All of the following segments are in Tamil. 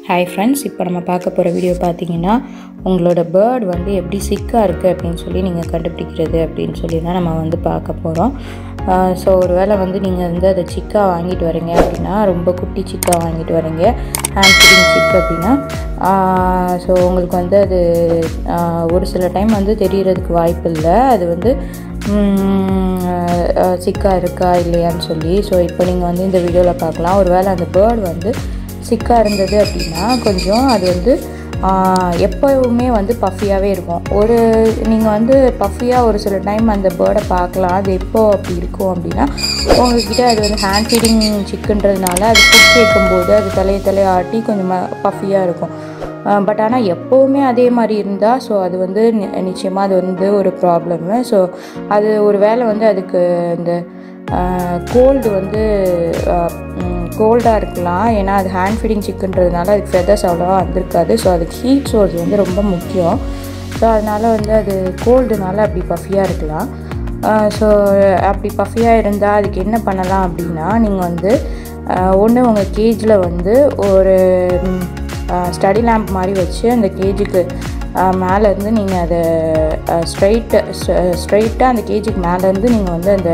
ஹாய் ஃப்ரெண்ட்ஸ் இப்போ நம்ம பார்க்க போகிற வீடியோ பார்த்தீங்கன்னா உங்களோட பேர்ட் வந்து எப்படி சிக்காக இருக்குது அப்படின்னு சொல்லி நீங்கள் கண்டுபிடிக்கிறது அப்படின்னு சொல்லி தான் நம்ம வந்து பார்க்க போகிறோம் ஸோ ஒரு வேளை வந்து நீங்கள் வந்து அதை சிக்கா வாங்கிட்டு வரீங்க அப்படின்னா ரொம்ப குட்டி சிக்கா வாங்கிட்டு வரீங்க ஹேண்ட் ஃபீடிங் சிக் அப்படின்னா ஸோ உங்களுக்கு வந்து அது ஆஹ், ஒரு சில டைம் வந்து தெரியறதுக்கு வாய்ப்பு இல்லை அது வந்து சிக்கா இருக்கா இல்லையான்னு சொல்லி ஸோ இப்போ நீங்கள் வந்து இந்த வீடியோவில் பார்க்கலாம் ஒரு வேளை அந்த பேர்டு வந்து சிக்காக இருந்தது அப்படின்னா கொஞ்சம் அது வந்து ஆஹ், எப்போவுமே வந்து பஃபியாகவே இருக்கும் ஒரு நீங்கள் வந்து பஃபியாக ஒரு சில டைம் அந்த பேர்டை பார்க்கலாம் அது எப்போ அப்படி இருக்கும் அப்படின்னா உங்ககிட்ட அது வந்து ஹேண்ட் ஃபீடிங் சிக்குன்றதுனால அது ஃபுட் கேட்கும்போது அது தலையை தலையை ஆட்டி கொஞ்சம் பஃபியாக இருக்கும் பட் ஆனால் எப்போவுமே அதே மாதிரி இருந்தால் ஸோ அது வந்து நிச்சயமாக அது வந்து ஒரு ப்ராப்ளம்மு ஸோ அது ஒரு வேளை வந்து அதுக்கு இந்த கோல்டு வந்து கோல்டாக இருக்கலாம் ஏன்னா அது ஹேண்ட் ஃபீடிங் சிக்குன்றதுனால அதுக்கு ஃபெதர்ஸ் அவ்வளோவா வந்திருக்காது ஸோ அதுக்கு ஹீட் சோர்ஸ் வந்து ரொம்ப முக்கியம் ஸோ அதனால் வந்து அது கோல்டுனால அப்படி பஃபியாக இருக்கலாம் ஸோ அப்படி பஃபியாக இருந்தால் அதுக்கு என்ன பண்ணலாம் அப்படின்னா நீங்கள் வந்து ஒன்று உங்கள் கேஜில் வந்து ஒரு ஸ்டடி லேம்ப் மாதிரி வச்சு அந்த கேஜுக்கு மேலேருந்து நீங்கள் அதை ஸ்ட்ரைட்டு ஸ்ட்ரைட்டாக அந்த கேஜுக்கு மேலேருந்து நீங்கள் வந்து அந்த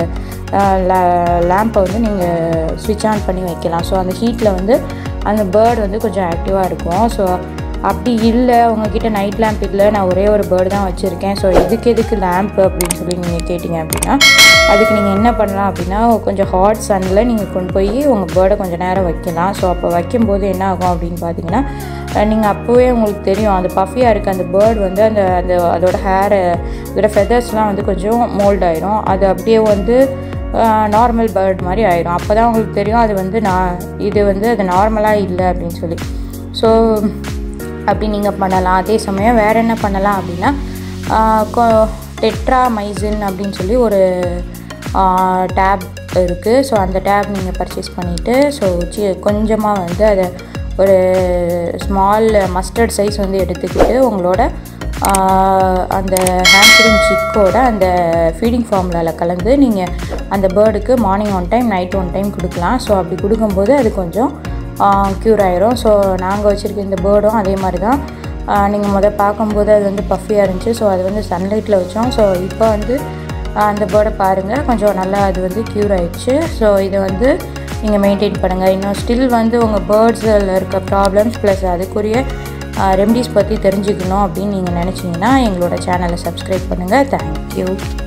லேம்பை வந்து நீங்கள் ஸ்விட்ச் ஆன் பண்ணி வைக்கலாம் ஸோ அந்த ஹீட்டில் வந்து அந்த பேர்டு வந்து கொஞ்சம் ஆக்டிவாக இருக்கும் ஸோ அப்படி இல்லை உங்ககிட்ட நைட் லேம்ப் இல்லை நான் ஒரே ஒரு பேர்டு தான் வச்சுருக்கேன் ஸோ எதுக்கு எதுக்கு லேம்ப் அப்படின்னு சொல்லி நீங்கள் கேட்டிங்க அப்படின்னா அதுக்கு நீங்கள் என்ன பண்ணலாம் அப்படின்னா கொஞ்சம் ஹாட் சன்னில் நீங்கள் கொண்டு போய் உங்கள் பேர்டை கொஞ்சம் நேரம் வைக்கலாம் ஸோ அப்போ வைக்கும்போது என்ன ஆகும் அப்படின்னு பார்த்தீங்கன்னா நீங்கள் அப்போவே உங்களுக்கு தெரியும் அந்த பஃபியாக இருக்க அந்த பேர்டு வந்து அந்த அந்த அதோட ஹேரு அதோட ஃபெதர்ஸ்லாம் வந்து கொஞ்சம் மோல்ட் ஆயிரும் அது அப்படியே வந்து நார்மல் பேர்ட் மாதிரி ஆயிரும் அப்போ தான் உங்களுக்கு தெரியும் அது வந்து நான் இது வந்து அது நார்மலாக இல்லை அப்படின்னு சொல்லி ஸோ அப்படி நீங்கள் பண்ணலாம் அதே சமயம் வேறு என்ன பண்ணலாம் அப்படின்னா டெட்ரா மைசின் அப்படின்னு சொல்லி ஒரு டேப் இருக்குது ஸோ அந்த டேப் நீங்கள் பர்ச்சேஸ் பண்ணிவிட்டு ஸோ சி கொஞ்சமாக வந்து அதை ஒரு ஸ்மால் மஸ்டர்ட் சைஸ் வந்து எடுத்துக்கிட்டு உங்களோட ஆஹ், அந்த ஹேண்ட் ஃபீடிங் சிக்கோட அந்த ஃபீடிங் ஃபார்முலாவில் கலந்து நீங்கள் அந்த பேர்டுக்கு morning one time night one time கொடுக்கலாம் ஸோ அப்படி கொடுக்கும்போது அது கொஞ்சம் க்யூர் ஆயிரும் ஸோ நாங்கள் வச்சுருக்க இந்த பேர்டும் அதே மாதிரி தான் நீங்கள் முதல் பார்க்கும்போது அது வந்து பஃபியாக இருந்துச்சு ஸோ அது வந்து சன்லைட்டில் வச்சோம் ஸோ இப்போ வந்து ஆஹ், அந்த பேர்டை பாருங்கள் கொஞ்சம் நல்லா அது வந்து க்யூர் ஆயிடுச்சு ஸோ இதை வந்து நீங்கள் மெயின்டைன் பண்ணுங்கள் இன்னும் ஸ்டில் வந்து உங்கள் பேர்ட்ஸில் இருக்க ப்ராப்ளம்ஸ் ப்ளஸ் அதுக்குரிய ரெமடிஸ் பற்றி தெரிஞ்சுக்கணும் அப்படின்னு நீங்கள் நினச்சிங்கன்னா எங்களோட சேனலை சப்ஸ்கிரைப் பண்ணுங்கள் தேங்க்யூ